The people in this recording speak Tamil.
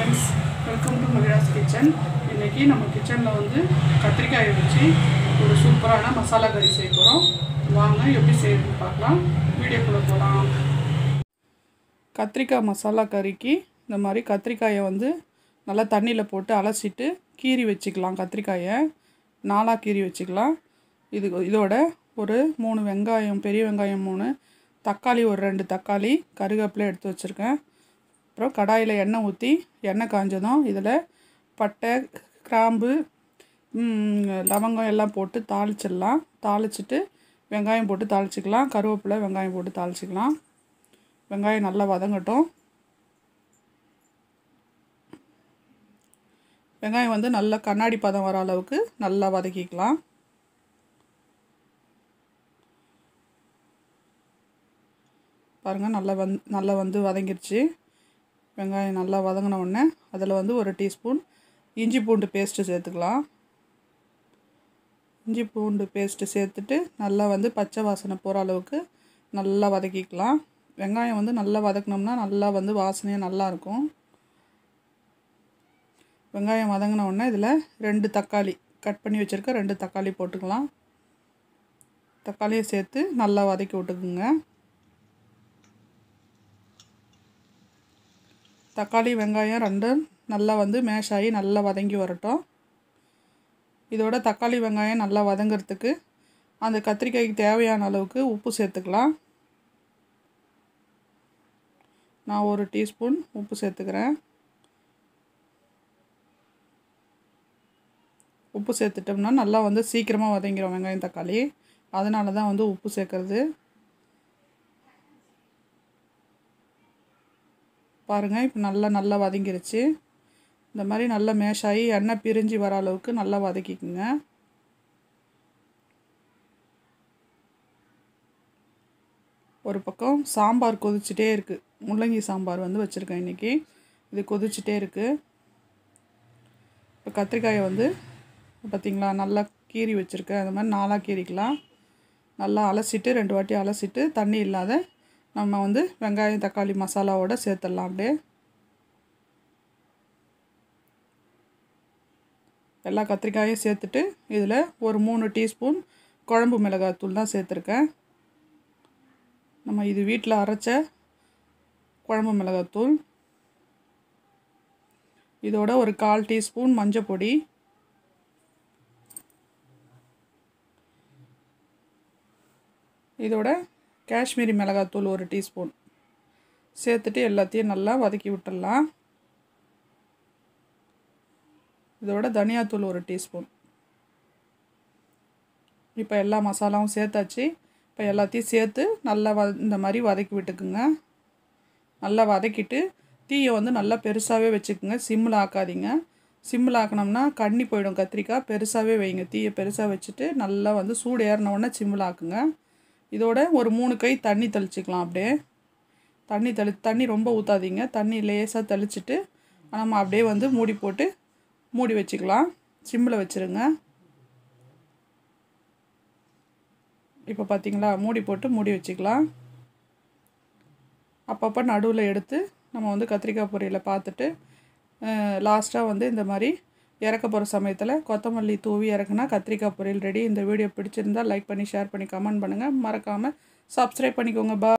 friends welcome to Magizha's kitchen இன்றைக்கி நம்ம கிச்சனில் வந்து கத்திரிக்காயை வச்சு ஒரு சூப்பரான மசாலா கறி செய்ய போகிறோம் வாங்க எப்படி செய்யறதுன்னு பார்க்கலாம் வீடியோக்குள்ளே போகலாம் கத்திரிக்காய் மசாலா கறிக்கு இந்த மாதிரி கத்திரிக்காயை வந்து நல்லா தண்ணியில் போட்டு அலசிட்டு கீறி வச்சுக்கலாம் கத்திரிக்காயை நாலாக கீறி வச்சுக்கலாம் இது இதோட ஒரு மூணு வெங்காயம் பெரிய வெங்காயம் மூணு தக்காளி ஒரு ரெண்டு தக்காளி கருவேப்பிலை எடுத்து வச்சுருக்கேன் அப்புறம் கடாயில் எண்ணெய் ஊற்றி எண்ணெய் காஞ்சதும் இதில் பட்டை கிராம்பு ம், லவங்கம் எல்லாம் போட்டு தாளிச்சிடலாம் தாளிச்சிட்டு வெங்காயம் போட்டு தாளிச்சிக்கலாம் கருவேப்பிலை வெங்காயம் போட்டு தாளிச்சிக்கலாம் வெங்காயம் நல்லா வதங்கட்டும் வெங்காயம் வந்து நல்லா கண்ணாடி பதம் வர அளவுக்கு நல்லா வதக்கிக்கலாம் பாருங்கள் நல்லா வந் நல்லா வந்து வதங்கிருச்சு வெங்காயம் நல்லா வதங்கின உடனே அதில் வந்து ஒரு டீஸ்பூன் இஞ்சி பூண்டு பேஸ்ட்டு சேர்த்துக்கலாம் இஞ்சி பூண்டு பேஸ்ட்டு சேர்த்துட்டு நல்லா வந்து பச்சை வாசனை போகிற அளவுக்கு நல்லா வதக்கிக்கலாம் வெங்காயம் வந்து நல்லா வதக்கினோம்னா நல்லா வந்து வாசனையாக நல்லாயிருக்கும் வெங்காயம் வதங்கின உடனே இதில் ரெண்டு தக்காளி கட் பண்ணி வச்சுருக்க ரெண்டு தக்காளி போட்டுக்கலாம் தக்காளியை சேர்த்து நல்லா வதக்கி விட்டுக்குங்க தக்காளி வெங்காயம் ரெண்டும் நல்லா வந்து மேஷ் ஆகி நல்லா வதங்கி வரட்டும் இதோட தக்காளி வெங்காயம் நல்லா வதங்கிறதுக்கு அந்த கத்திரிக்காய்க்கு தேவையான அளவுக்கு உப்பு சேர்த்துக்கலாம் நான் ஒரு டீஸ்பூன் உப்பு சேர்த்துக்கிறேன் உப்பு சேர்த்துட்டோம்னா நல்லா வந்து சீக்கிரமாக வதங்கிடும் வெங்காயம் தக்காளி அதனால தான் வந்து உப்பு சேர்க்குறது பாருங்கள் இப்போ நல்லா நல்லா வதங்கிருச்சு இந்த மாதிரி நல்லா மேஷ் ஆகி எண்ணெய் பிரிஞ்சு வர அளவுக்கு நல்லா வதக்கிக்குங்க ஒரு பக்கம் சாம்பார் கொதிச்சுட்டே இருக்குது முள்ளங்கி சாம்பார் வந்து வச்சுருக்கேன் இன்றைக்கி இது கொதிச்சுட்டே இருக்குது இப்போ கத்திரிக்காயை வந்து பார்த்திங்களா நல்லா கீறி வச்சுருக்கேன் அது மாதிரி நாலாக கீறிக்கலாம் நல்லா அலசிட்டு ரெண்டு வாட்டி அலசிட்டு தண்ணி இல்லாத நம்ம வந்து வெங்காயம் தக்காளி மசாலாவோட சேர்த்துடலாம் அப்படியே எல்லா கத்திரிக்காயும் சேர்த்துட்டு இதில் ஒரு மூணு டீஸ்பூன் குழம்பு மிளகாத்தூள் தான் சேர்த்துருக்கேன் நம்ம இது வீட்டில் அரைச்ச குழம்பு மிளகாத்தூள் இதோட ஒரு கால் டீஸ்பூன் மஞ்சள் பொடி இதோட காஷ்மீரி மிளகாத்தூள் ஒரு டீஸ்பூன் சேர்த்துட்டு எல்லாத்தையும் நல்லா வதக்கி விட்டுடலாம் இதோட தனியாத்தூள் ஒரு டீஸ்பூன் இப்போ எல்லா மசாலாவும் சேர்த்தாச்சு இப்போ எல்லாத்தையும் சேர்த்து நல்லா வ இந்த மாதிரி வதக்கி விட்டுக்குங்க நல்லா வதக்கிட்டு தீயை வந்து நல்லா பெருசாகவே வச்சுக்குங்க சிம்மில் ஆக்காதீங்க சிம்மில் ஆக்கினோம்னா கண்ணி போயிடும் கத்திரிக்காய் பெருசாகவே வைங்க தீயை பெருசாக வச்சுட்டு நல்லா வந்து சூடு ஏறின உடனே சிம்மில் ஆக்குங்க இதோட ஒரு மூணு கை தண்ணி தெளிச்சிக்கலாம் அப்படியே தண்ணி தெளி தண்ணி ரொம்ப ஊற்றாதீங்க தண்ணி லேசாக தெளிச்சிட்டு நம்ம அப்படியே வந்து மூடி போட்டு மூடி வச்சுக்கலாம் சிம்மில் வச்சுருங்க இப்போ பார்த்தீங்களா மூடி போட்டு மூடி வச்சுக்கலாம் அப்பப்போ நடுவில் எடுத்து நம்ம வந்து கத்திரிக்காய் பொரியலை பார்த்துட்டு லாஸ்ட்டாக வந்து இந்த மாதிரி இறக்க போகிற சமயத்தில் கொத்தமல்லி தூவி இறக்குனா கத்திரிக்காய் பொரியல் ரெடி இந்த வீடியோ பிடிச்சிருந்தா லைக் பண்ணி ஷேர் பண்ணி கமெண்ட் பண்ணுங்கள் மறக்காமல் சப்ஸ்கிரைப் பண்ணிக்கோங்க பா